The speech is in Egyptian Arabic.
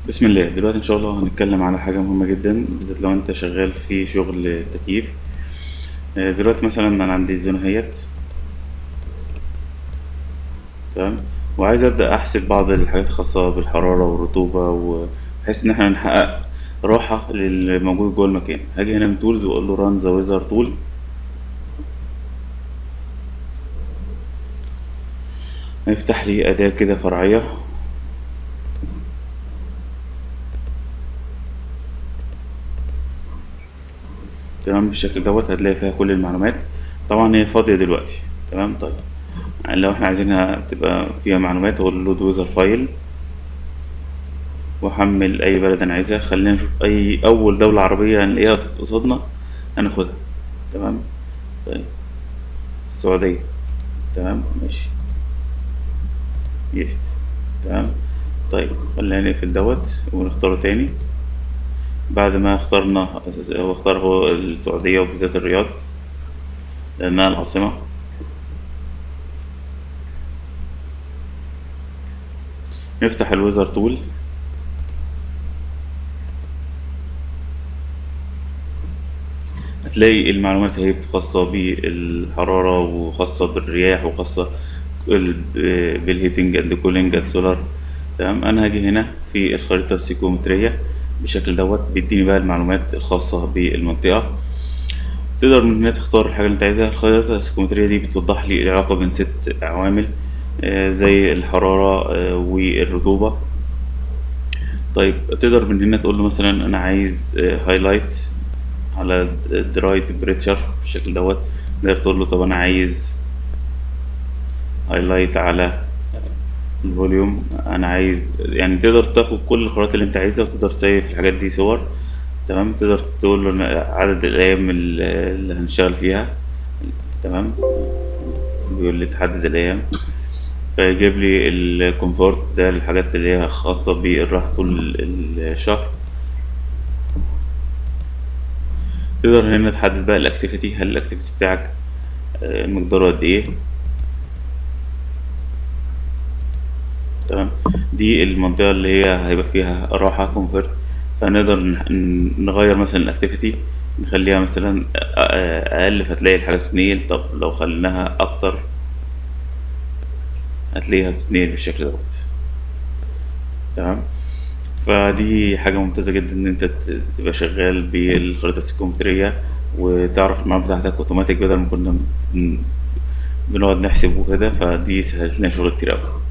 بسم الله دلوقتي ان شاء الله هنتكلم على حاجة مهمة جدا بالذات لو انت شغال في شغل تكييف آه، دلوقتي مثلا انا عندي الزونة اهيت تمام وعايز ابدأ احسب بعض الحاجات الخاصة بالحرارة والرطوبة وبحيث ان احنا نحقق راحة للموجود جوه المكان هاجي هنا من تولز واقول له ران ذا ويزر تول هيفتح لي أداة كده فرعية تمام بالشكل دوت هتلاقي فيها كل المعلومات طبعا هي فاضية دلوقتي تمام طيب لو احنا عايزينها تبقى فيها معلومات اقول له لود ويزر فايل واحمل اي بلد انا عايزها خلينا نشوف اي اول دولة عربية هنلاقيها في قصادنا هناخدها تمام طيب السعودية تمام ماشي يس تمام طيب خلينا نقفل دوت ونختاره تاني بعد ما اخترنا هو اختار هو السعودية وبالذات الرياض لأنها العاصمة نفتح الويزر تول هتلاقي المعلومات اهي خاصة بالحرارة وخاصة بالرياح وخاصة ال- بالهيتنج اند كولينج اند سولار تمام انا هاجي هنا في الخريطة السيكومترية بالشكل دوت بيديني بقى المعلومات الخاصة بالمنطقة تقدر من هنا تختار الحاجة اللي انت عايزها الخريطة السيكومترية دي بتوضح لي العلاقة بين ست عوامل آه، زي الحرارة آه، والرطوبة طيب تقدر من هنا تقول له مثلا انا عايز هايلايت على دراي تمبريتشر بالشكل دوت تقدر تقول له طب انا عايز هايلايت على الفوليوم انا عايز يعني تقدر تاخد كل الخرائط اللي انت عايزها وتقدر تسيف الحاجات دي صور تمام تقدر تقول له أنا عدد الايام ال- اللي هنشتغل فيها تمام بيقول لي تحدد الايام فيجيب لي الكومفورت ده الحاجات اللي هي خاصة بالراحة طول ال- الشهر تقدر هنا تحدد بقى الاكتيفيتي هل الاكتيفيتي بتاعك آه، مقداره قد ايه تمام دي المنطقة اللي هي هيبقى فيها راحة كومفورت فنقدر ن- نغير مثلا الاكتيفيتي نخليها مثلا أ- أ- اقل فتلاقي الحاجة تتنقل طب لو خليناها اكتر هتلاقيها بتتنقل بالشكل دوت تمام فدي حاجة ممتازة جدا إن أنت ت- تبقى شغال بالخريطة السيكومترية وتعرف المعلومات بتاعتك أوتوماتيك بدل ما كنا بن- بنقعد نحسب وكده فدي سهلت لنا شغل كتير أوي